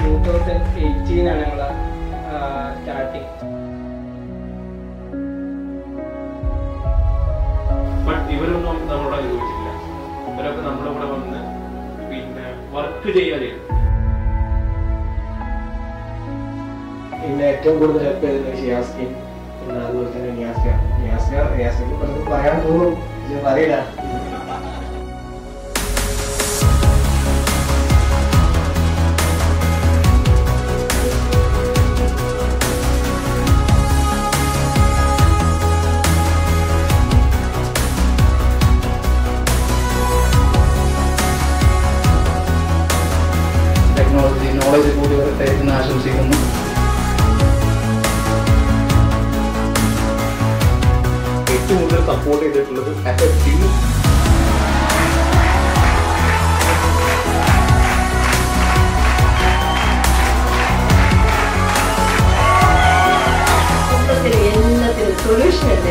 two thousand എയ്റ്റീനാണ് ഞങ്ങൾ starting but ഇവരൊന്നും നമ്മളോട് അനുഭവിച്ചിട്ടില്ല ഇവരൊക്കെ നമ്മുടെ കൂടെ വന്ന് പിന്നെ വർക്ക് ചെയ്യാതെ പിന്നെ ഏറ്റവും കൂടുതൽ ഹെൽപ്പ് ചെയ്തത് ഷിയാസ്കിൻ പിന്നെ അതുപോലെ തന്നെ നിയാസ്ക നിയാസ്ക നിയാസ്കക്ക് പലതും പറയാൻ തോന്നും പക്ഷെ പറയില്ല ടെക്നോളജി നോളജ് കൂടി വരട്ടെ എന്ന് ആശംസിക്കുന്നു ഏറ്റവും കൂടുതൽ സപ്പോർട്ട് ചെയ്തിട്ടുള്ളത് ആസ് എ ടീം മൊത്തത്തിൽ എല്ലാത്തിനും സൊല്യൂഷൻ ഉണ്ട്